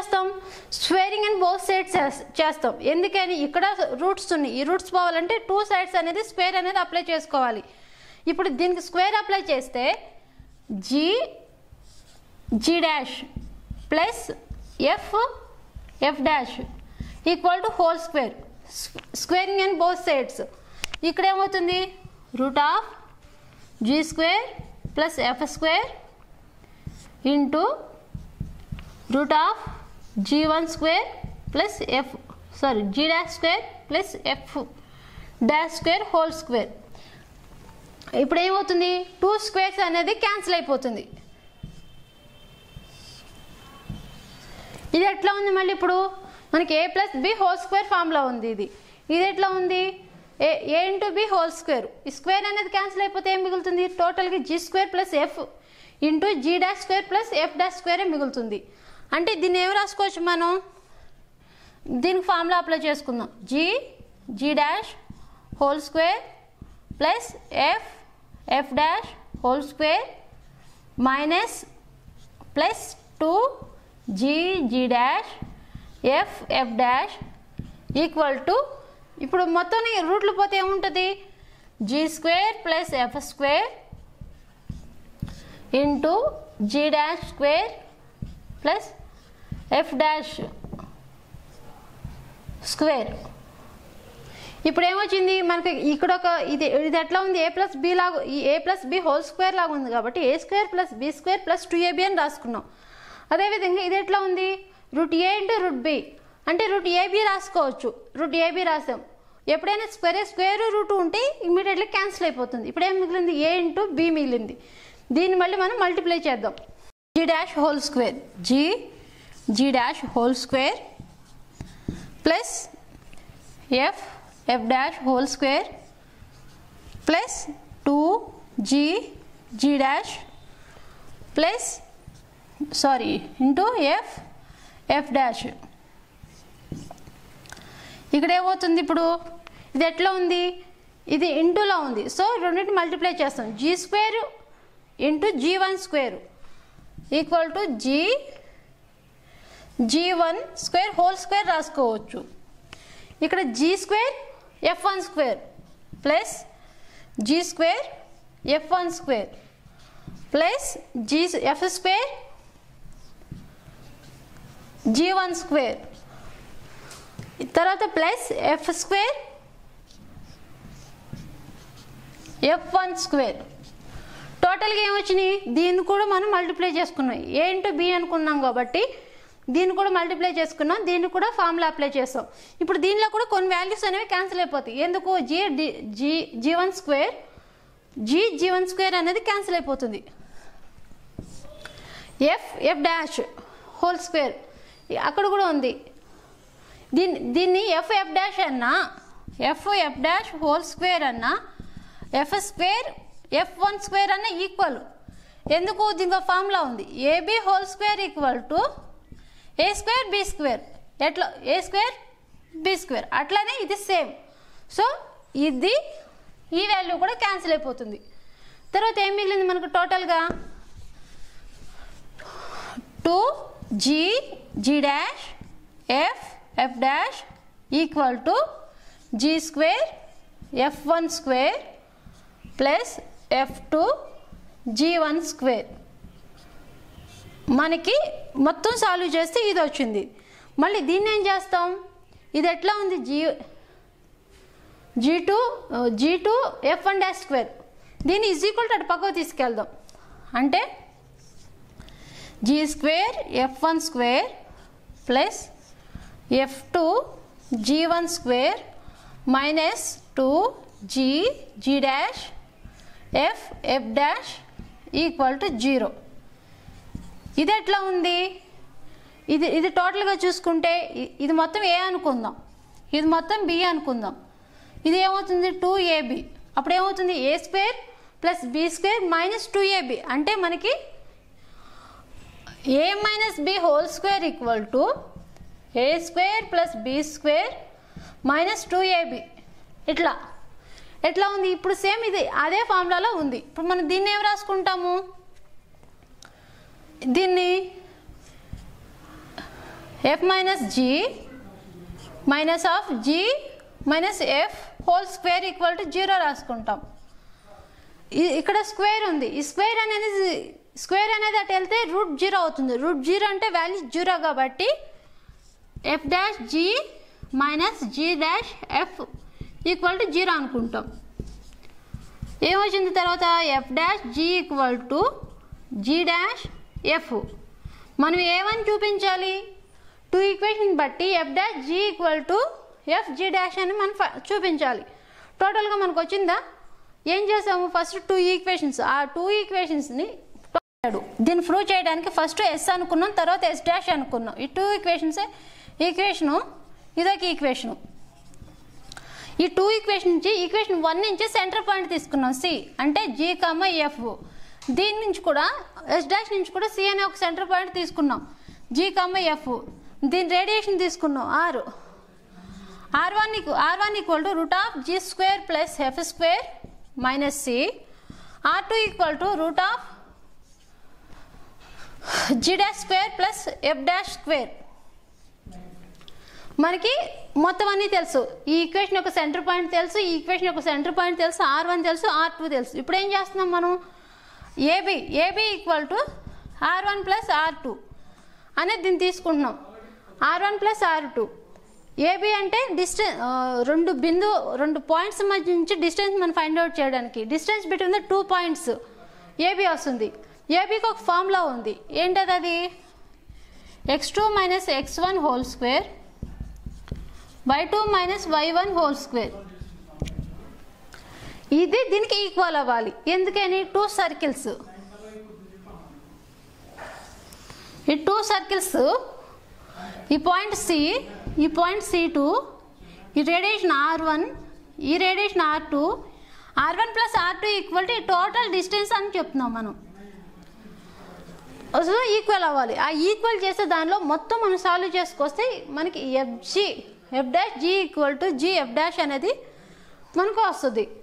చేస్తాం squaring and both sides చేస్తాం ఎందుకని ఇక్కడ రూట్స్ ఉన్నాయి ఈ రూట్స్ పోవాలంటే టూ సైడ్స్ అనేది స్క్వేర్ అనేది అప్లై చేసుకోవాలి ఇప్పుడు దీనికి స్క్వేర్ అప్లై చేస్తే G G dash plus F F dash equal to whole square squaring and both sides ఇక్కడ ఏమవుతుంది root of G square plus F square into root of G one square plus F sorry G dash square plus F dash square whole square ఇప్పుడు ఏమవుతుంది two squares అనేది cancel అయిపోతుంది ఇది ఎట్లా ఉంది మళ్ళీ ఇప్పుడు మనకి A plus B whole square ఫామ్లో ఉంది ఇది ఇది ఎట్లా ఉంది A A into B whole square ఈ స్క్వేర్ అనేది క్యాన్సిల్ అయిపోతే ఏం మిగులుతుంది టోటల్గా G square plus F into G dash square plus F dash స్క్వేరే మిగులుతుంది అంటే దీన్ని ఏమి రాసుకోవచ్చు మనం దీనికి ఫార్ములా అప్లై చేసుకుందాం G G dash whole square plus F F dash whole square minus plus two G G dash F F dash equal to ఇప్పుడు మొత్తం రూట్లు పోతే ఏముంటుంది G square plus F square into G dash square plus F dash square ఇప్పుడు ఏమొచ్చింది మనకి ఇక్కడ ఒక ఇది ఇది ఎట్లా ఉంది ఏ ప్లస్ బి లాగా ఈ A plus B whole square లాగా ఉంది కాబట్టి A square plus B square plus two AB అని రాసుకున్నాం అదేవిధంగా ఇది ఎట్లా ఉంది root A into root B అంటే రూట్ ఏబి రాసుకోవచ్చు రూట్ ఏబి రాసాం ఎప్పుడైనా స్క్వేర్ స్క్వేర్ రూట్ ఉంటే ఇమీడియట్లీ క్యాన్సిల్ అయిపోతుంది ఇప్పుడు ఏం మిగిలింది ఏ ఇంటూ బి మిగిలింది దీన్ని మళ్ళీ మనం మల్టిప్లై చేద్దాం G dash whole square G G dash whole square plus F F dash whole square plus two G G dash plus sorry into F F dash ఇక్కడ ఏమవుతుంది ఇప్పుడు ఇది ఎట్లా ఉంది ఇది ఇంటూలో ఉంది సో రెండింటి మల్టిప్లై చేస్తాం G square into G one square equal to G G one square whole square రాసుకోవచ్చు ఇక్కడ G square F one square plus G square F one square plus G F square G one square తర్వాత plus F square F one square టోటల్గా ఏమొచ్చినాయి దీన్ని కూడా మనం multiply చేసుకున్నాం ఏ into B అనుకున్నాం కాబట్టి దీన్ని కూడా మల్టిప్లై చేసుకున్నాం దీన్ని కూడా ఫార్ములా అప్లై చేస్తాం ఇప్పుడు దీనిలో కూడా కొన్ని వాల్యూస్ అనేవి క్యాన్సిల్ అయిపోతాయి ఎందుకు G D G G one square G G one square అనేది క్యాన్సిల్ అయిపోతుంది F F dash whole square అక్కడ కూడా ఉంది దీన్ని దీన్ని ఎఫ్ ఎఫ్ డాష్ అన్నా F F dash whole square అన్నా F square F one square అన్న ఈక్వల్ ఎందుకు దీనికి ఫార్ములా ఉంది AB whole square equal to A square B square ఎట్లా ఏ స్క్వేర్ బి స్క్వేర్ అట్లానే ఇది సేమ్ సో ఇది ఈ వాల్యూ కూడా క్యాన్సిల్ అయిపోతుంది తర్వాత ఏం మిగిలింది మనకు టోటల్గా two G G dash F F dash equal to G square F one square plus F two G one square మనకి మొత్తం సాల్వ్ చేస్తే ఇది వచ్చింది మళ్ళీ దీన్ని ఏం చేస్తాం ఇది ఎట్లా ఉంది G G two G two F one dash square దీన్ని ఈజ్ ఈక్వల్ టు అటు పక్కకు తీసుకెళ్దాం అంటే G square F one square plus F two G one square minus two G G dash F F dash equal to zero ఇది ఎట్లా ఉంది ఇది ఇది టోటల్గా చూసుకుంటే ఇ- ఇది మొత్తం ఏ అనుకుందాం ఇది మొత్తం బి అనుకుందాం ఇది ఏమవుతుంది టూ ఏబి అప్పుడు ఏమవుతుంది A square plus B square minus two AB అంటే మనకి A minus B whole square equal to A square plus B square minus two AB ఇట్లా ఎట్లా ఉంది ఇప్పుడు సేమ్ ఇది అదే ఫార్ములాలో ఉంది ఇప్పుడు మనం దీన్ని ఏం రాసుకుంటాము దీన్ని F minus G minus of G minus F whole square equal to zero రాసుకుంటాం ఇ- ఇక్కడ స్క్వేర్ ఉంది ఈ స్క్వేర్ అనేది స్క్వేర్ అనేది అటు వెళ్తే రూట్ జీరో అవుతుంది రూట్ జీరో అంటే వాల్యూ జీరో కాబట్టి F dash G minus G dash F equal to zero అనుకుంటాం ఏమొచ్చింది తర్వాత F dash G equal to G dash F మనం ఏమని చూపించాలి టూ ఈక్వేషన్ బట్టి F dash G equal to F G dash అని మనం ఫ- చూపించాలి టోటల్గా మనకు వచ్చిందా ఏం చేసాము ఫస్ట్ టూ ఈక్వేషన్స్ ఆ టూ ఈక్వేషన్స్ని దీన్ని ప్రూవ్ చేయడానికి ఫస్ట్ ఎస్ అనుకున్నాం తర్వాత ఎస్ డాష్ అనుకున్నాం ఈ టూ ఈక్వేషన్స్ ఈక్వేషను ఇదొక ఈక్వేషను ఈ టూ ఈక్వేషన్ నుంచి ఈక్వేషన్ వన్ నుంచి సెంటర్ పాయింట్ తీసుకున్నాం సి అంటే జీ కమ ఎఫ్ దీని నుంచి కూడా ఎస్ డాష్ నుంచి కూడా సి అనే ఒక సెంటర్ పాయింట్ తీసుకున్నాం జీ కమ ఎఫ్ దీని రేడియేషన్ తీసుకున్నాం R R one R one equal to root of G square plus F square minus C R two equal to root of G dash square plus F dash square మనకి మొత్తం అన్నీ తెలుసు ఈ equation యొక్క centre point తెలుసు ఈ equation యొక్క centre point తెలుసు ఆర్ వన్ తెలుసు ఆర్ టూ తెలుసు ఇప్పుడు ఏం చేస్తున్నాం మనం AB AB equal to R one plus R two అనేది దీన్ని తీసుకుంటున్నాం R one plus R two AB అంటే డిస్టెన్స్ రెండు బిందు రెండు పాయింట్స్ మధ్య నుంచి డిస్టెన్స్ మనం ఫైండ్ అవుట్ చేయడానికి distance between the two points AB వస్తుంది ఏబికి ఒక ఫార్ములా ఉంది ఏంటది అది X two minus X one whole square Y two minus Y one whole square ఇది దీనికి ఈక్వల్ అవ్వాలి ఎందుకని టూ సర్కిల్స్ ఈ టూ సర్కిల్స్ ఈ పాయింట్ సి ఈ పాయింట్ సి టూ ఈ రేడియేషన్ ఆర్ వన్ ఈ radiation R two R one plus R two equal to total distance అని చెప్తున్నాం మనం సో ఈక్వల్ అవ్వాలి ఆ ఈక్వల్ చేసే దానిలో మొత్తం మనం సాల్వ్ చేసుకొస్తే మనకి FG F dash G equal to G F dash అనేది మనకు వస్తుంది